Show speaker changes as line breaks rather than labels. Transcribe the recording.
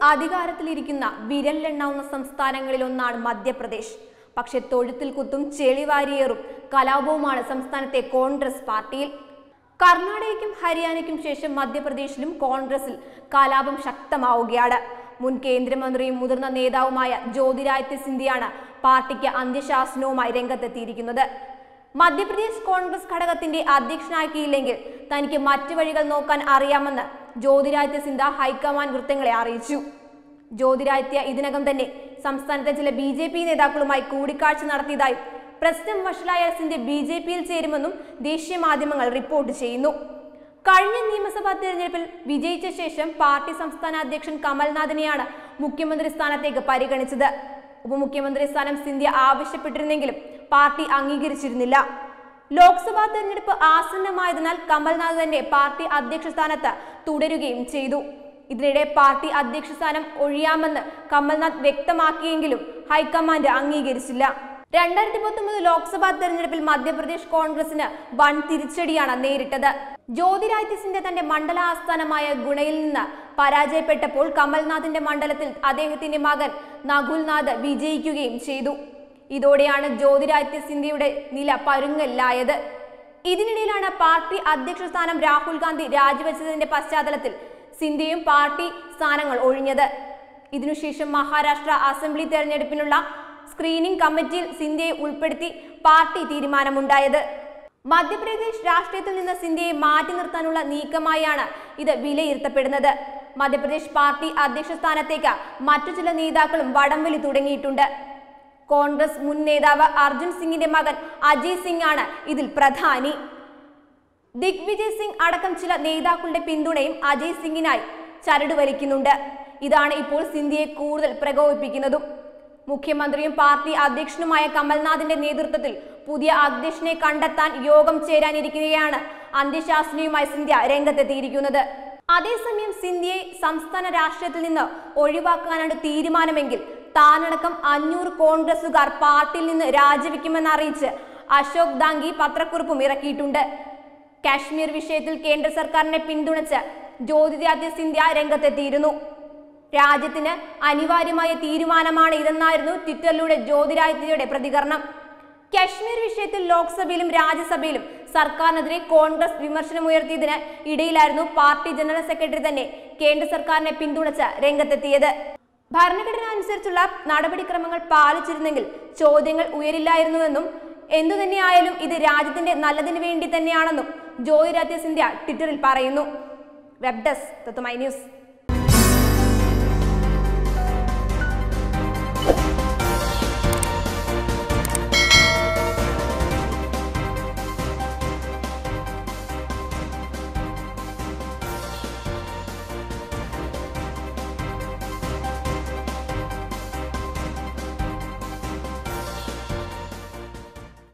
അധികാരത്തിലിരിക്കുന്ന വിരലിലെണ്ണാവുന്ന സംസ്ഥാനങ്ങളിലൊന്നാണ് മധ്യപ്രദേശ് പക്ഷെ തൊഴുത്തിൽ കുത്തും ചെളിവാരിയേറും കലാപവുമാണ് സംസ്ഥാനത്തെ കോൺഗ്രസ് പാർട്ടിയിൽ കർണാടകയ്ക്കും ഹരിയാനയ്ക്കും ശേഷം മധ്യപ്രദേശിലും കോൺഗ്രസിൽ കലാപം ശക്തമാവുകയാണ് മുൻ കേന്ദ്രമന്ത്രിയും മുതിർന്ന നേതാവുമായ ജ്യോതിരാദിത്യ സിന്ധ്യയാണ് പാർട്ടിക്ക് അന്ത്യശാസനവുമായി രംഗത്തെത്തിയിരിക്കുന്നത് മധ്യപ്രദേശ് കോൺഗ്രസ് ഘടകത്തിന്റെ അധ്യക്ഷനാക്കിയില്ലെങ്കിൽ തനിക്ക് മറ്റു വഴികൾ നോക്കാൻ അറിയാമെന്ന് ജ്യോതിരാദിത്യ സിന്ധ്യ ഹൈക്കമാൻഡ് വൃത്തങ്ങളെ അറിയിച്ചു ജ്യോതിരാദിത്യ ഇതിനകം തന്നെ സംസ്ഥാനത്തെ ചില ബി ജെ പി നേതാക്കളുമായി കൂടിക്കാഴ്ച നടത്തിയതായും പ്രസിഡന്റ് വഷലായ സിന്ധ്യ ബി ജെ പിയിൽ ചേരുമെന്നും ദേശീയ മാധ്യമങ്ങൾ റിപ്പോർട്ട് ചെയ്യുന്നു കഴിഞ്ഞ നിയമസഭാ തെരഞ്ഞെടുപ്പിൽ വിജയിച്ച ശേഷം പാർട്ടി സംസ്ഥാന അധ്യക്ഷൻ കമൽനാഥിനെയാണ് മുഖ്യമന്ത്രി സ്ഥാനത്തേക്ക് പരിഗണിച്ചത് ഉപമുഖ്യമന്ത്രി സ്ഥാനം സിന്ധ്യ ആവശ്യപ്പെട്ടിരുന്നെങ്കിലും പാർട്ടി അംഗീകരിച്ചിരുന്നില്ല ലോക്സഭാ തെരഞ്ഞെടുപ്പ് ആസന്നമായതിനാൽ കമൽനാഥ് തന്നെ പാർട്ടി അധ്യക്ഷ സ്ഥാനത്ത് തുടരുകയും ചെയ്തു ഇതിനിടെ പാർട്ടി അധ്യക്ഷ സ്ഥാനം ഒഴിയാമെന്ന് കമൽനാഥ് വ്യക്തമാക്കിയെങ്കിലും ഹൈക്കമാൻഡ് അംഗീകരിച്ചില്ല രണ്ടായിരത്തി പത്തൊമ്പത് ലോക്സഭാ തെരഞ്ഞെടുപ്പിൽ മധ്യപ്രദേശ് കോൺഗ്രസിന് വൻ തിരിച്ചടിയാണ് നേരിട്ടത് ജ്യോതിരാദിത്യ സിന്ധ്യ തന്റെ മണ്ഡല ആസ്ഥാനമായ ഗുണയിൽ നിന്ന് പരാജയപ്പെട്ടപ്പോൾ കമൽനാഥിന്റെ മണ്ഡലത്തിൽ അദ്ദേഹത്തിന്റെ മകൻ നകുൽനാഥ് വിജയിക്കുകയും ചെയ്തു ഇതോടെയാണ് ജ്യോതിരാദിത്യ സിന്ധ്യയുടെ നില പരുങ്ങല്ലായത് ഇതിനിടയിലാണ് പാർട്ടി അധ്യക്ഷ സ്ഥാനം രാഹുൽ ഗാന്ധി രാജിവെച്ചതിന്റെ പശ്ചാത്തലത്തിൽ സിന്ധ്യയും പാർട്ടി സ്ഥാനങ്ങൾ ഒഴിഞ്ഞത് ഇതിനുശേഷം മഹാരാഷ്ട്ര അസംബ്ലി തെരഞ്ഞെടുപ്പിനുള്ള സ്ക്രീനിംഗ് കമ്മിറ്റിയിൽ സിന്ധ്യയെ ഉൾപ്പെടുത്തി പാർട്ടി തീരുമാനമുണ്ടായത് മധ്യപ്രദേശ് രാഷ്ട്രീയത്തിൽ നിന്ന് സിന്ധ്യയെ മാറ്റി നിർത്താനുള്ള നീക്കമായാണ് ഇത് വിലയിരുത്തപ്പെടുന്നത് മധ്യപ്രദേശ് പാർട്ടി അധ്യക്ഷ സ്ഥാനത്തേക്ക് മറ്റു ചില നേതാക്കളും വടംവലി തുടങ്ങിയിട്ടുണ്ട് കോൺഗ്രസ് മുൻ നേതാവ് അർജുൻ സിംഗിന്റെ മകൻ അജയ് സിംഗ് ആണ് ഇതിൽ പ്രധാനി ദിഗ്വിജയ് സിംഗ് അടക്കം ചില നേതാക്കളുടെ പിന്തുണയും അജയ് സിംഗിനായി ചരട് വലിക്കുന്നുണ്ട് ഇതാണ് ഇപ്പോൾ സിന്ധ്യയെ കൂടുതൽ പ്രകോപിപ്പിക്കുന്നതും മുഖ്യമന്ത്രിയും പാർട്ടി അധ്യക്ഷനുമായ കമൽനാഥിന്റെ നേതൃത്വത്തിൽ പുതിയ അധ്യക്ഷനെ കണ്ടെത്താൻ യോഗം ചേരാനിരിക്കുകയാണ് അന്ത്യശാസനയുമായി സിന്ധ്യ രംഗത്തെത്തിയിരിക്കുന്നത് അതേസമയം സിന്ധ്യയെ സംസ്ഥാന രാഷ്ട്രീയത്തിൽ നിന്ന് ഒഴിവാക്കാനാണ് തീരുമാനമെങ്കിൽ താനടക്കം അഞ്ഞൂറ് കോൺഗ്രസുകാർ പാർട്ടിയിൽ നിന്ന് രാജിവെക്കുമെന്ന് അറിയിച്ച് അശോക് ദാംഗി പത്രക്കുറിപ്പും ഇറക്കിയിട്ടുണ്ട് കാശ്മീർ വിഷയത്തിൽ കേന്ദ്ര സർക്കാരിനെ പിന്തുണച്ച് ജ്യോതിരാദിത്യ സിന്ധ്യ രംഗത്തെത്തിയിരുന്നു രാജ്യത്തിന് അനിവാര്യമായ തീരുമാനമാണ് ഇതെന്നായിരുന്നു ട്വിറ്ററിലൂടെ ജ്യോതിരാദിത്യയുടെ പ്രതികരണം കശ്മീർ വിഷയത്തിൽ ലോക്സഭയിലും രാജ്യസഭയിലും സർക്കാരിനെതിരെ കോൺഗ്രസ് വിമർശനമുയർത്തിയതിന് ഇടയിലായിരുന്നു പാർട്ടി ജനറൽ സെക്രട്ടറി തന്നെ കേന്ദ്ര സർക്കാരിനെ പിന്തുണച്ച് രംഗത്തെത്തിയത് ഭരണഘടന അനുസരിച്ചുള്ള നടപടിക്രമങ്ങൾ പാലിച്ചിരുന്നെങ്കിൽ ചോദ്യങ്ങൾ ഉയരില്ലായിരുന്നുവെന്നും എന്തു തന്നെയായാലും ഇത് രാജ്യത്തിന്റെ നല്ലതിന് വേണ്ടി തന്നെയാണെന്നും ജ്യോതിരാദിത്യ സിന്ധ്യ ട്വിറ്ററിൽ പറയുന്നു വെബ് ഡെസ്ക് തത്തുമൈ ന്യൂസ്